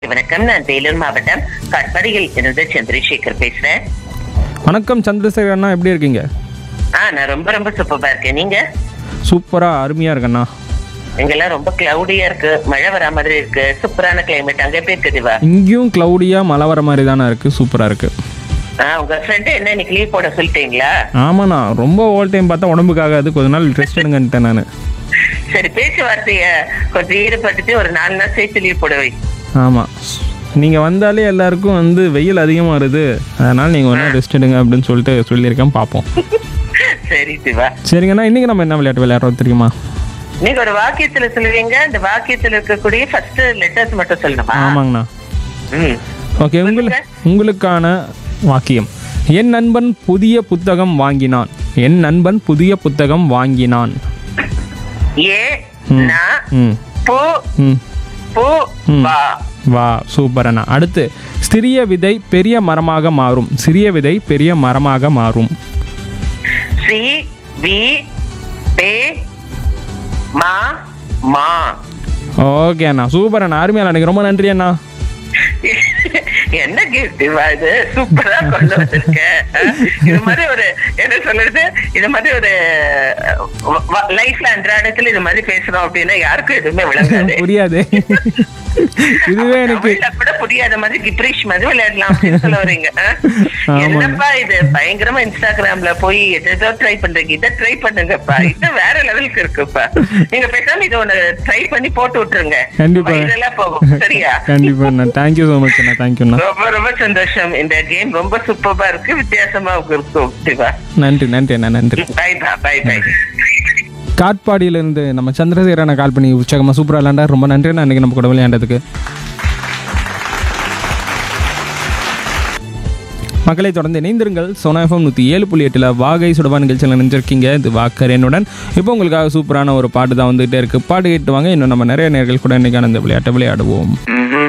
வணக்கம் நான் வேலூர் மாவட்டம் கட்படியில் இருந்து சந்திரசேகர் பேசுறேன் வணக்கம் சந்திரசேகர் அண்ணா எப்படி இருக்கீங்க ஆ நான் ரொம்ப ரொம்ப சூப்பரா இருக்கேன் நீங்க சூப்பராக அருமையாக இருக்கண்ணா இங்கெல்லாம் ரொம்ப கிளவுடியா இருக்கு மழை வரா மாதிரி இருக்கு சூப்பரான கிளைமேட் அங்க எப்படி இருக்கு திவா இங்கேயும் க்ளவுடியாக மழை வர மாதிரி தானே இருக்குது சூப்பராக இருக்குது ஆ உங்க ஃப்ரெண்டு என்ன இன்னைக்கு லீவ் போட சொல்லிட்டீங்களா ஆமாண்ணா ரொம்ப ஓல் டைம் பார்த்தா உடம்புக்காகாது கொஞ்ச நாள் ரெஸ்ட் எடுங்கன்ட்டேன் நான் சரி பேச்சுவார்த்தைய கொஞ்சம் ஈடுபட்டுட்டு ஒரு நாலு நாள் சேர்த்து லீவ் போட வை ஆமாம் நீங்கள் வந்தாலே எல்லாருக்கும் வந்து வெயில் அதிகமாக வருது அதனால் நீங்கள் ஒன்றா ரெஸ்ட் எடுங்க அப்படின்னு சொல்லிட்டு சொல்லியிருக்கேன் பார்ப்போம் சரி சிவா சரிங்கண்ணா இன்றைக்கி நம்ம என்ன விளையாட்டு விளையாடுறோம் தெரியுமா நீங்க ஒரு வாக்கியத்துல சொல்லுவீங்க அந்த வாக்கியத்துல இருக்கக்கூடிய ஃபர்ஸ்ட் லெட்டர்ஸ் மட்டும் சொல்லணுமா ஆமாங்கண்ணா ம் ஓகே உங்களு உங்களுக்கான வாக்கியம் என் நண்பன் புதிய புத்தகம் வாங்கினான் என் நண்பன் புதிய புத்தகம் வாங்கினான் ஏ நா ம் பூ ம் பூ ம். வா வா சூப்பர் அண்ணா அடுத்து சிறிய விதை பெரிய மரமாக மாறும் சிறிய விதை பெரிய மரமாக மாறும் சி வி பே மா மா ஓகே அண்ணா சூப்பர் அண்ணா அருமையா எனக்கு ரொம்ப நன்றி அண்ணா என்ன கிஃப்ட் இது சூப்பரா கொண்டு வந்திருக்க அஹ், இது மாதிரி ஒரு என்ன சொல்றது இது மாதிரி ஒரு லைஃப்ல அன்றாடத்துல இது மாதிரி பேசுறோம் அப்படின்னா யாருக்கும் எதுவுமே விளங்காது புரியாது இதுவே எனக்கு தமிழ்ல கூட புரியாத மாதிரி கிப்ரிஷ் மாதிரி விளையாடலாம் அப்படின்னு சொல்ல வரீங்க அஹ்? ஆமாங்க. என்னப்பா இது பயங்கரமா இன்ஸ்டாகிராம்ல போய் எதோ ட்ரை பண்றீங்க இதை ட்ரை பண்ணுங்கப்பா இது வேற லெவலுக்கு இருக்குப்பா நீங்க பேசாம இதை ஒண்ணு ட்ரை பண்ணி போட்டு விட்டுருங்க கண்டிப்பா. இதெல்லாம் போகும் சரியா கண்டிப்பா அண்ணா தேங்க்யூ ஸோ மச் அண்ணா தேங்க்யூ அண்ணா ரொம்ப ரொம்ப சந்தோஷம் இந்த கேம் ரொம்ப சூப்பரா இருக்கு வித்தியாசமா இருக்கும் சிவா நன்றி நன்றி அண்ணா நன்றி பை பா பை பை காட்பாடியிலேருந்து நம்ம சந்திரசேகர் அண்ணா கால் பண்ணி உற்சாகமாக சூப்பராக விளையாண்டா ரொம்ப நன்றி அண்ணா அன்றைக்கி நம்ம கூட விளையாண்டதுக்கு மக்களை தொடர்ந்து இணைந்திருங்கள் சோனா எஃப்எம் நூற்றி ஏழு புள்ளி எட்டில் வாகை சுடவா நிகழ்ச்சியில் நினைஞ்சிருக்கீங்க இது வாக்கரேனுடன் இப்போ உங்களுக்காக சூப்பரான ஒரு பாட்டு தான் வந்துகிட்டே இருக்குது பாட்டு கேட்டு வாங்க இன்னும் நம்ம நிறைய நேர்கள் கூட இன்றைக்கான இந்த விளையாட்டை விளையாடுவோம்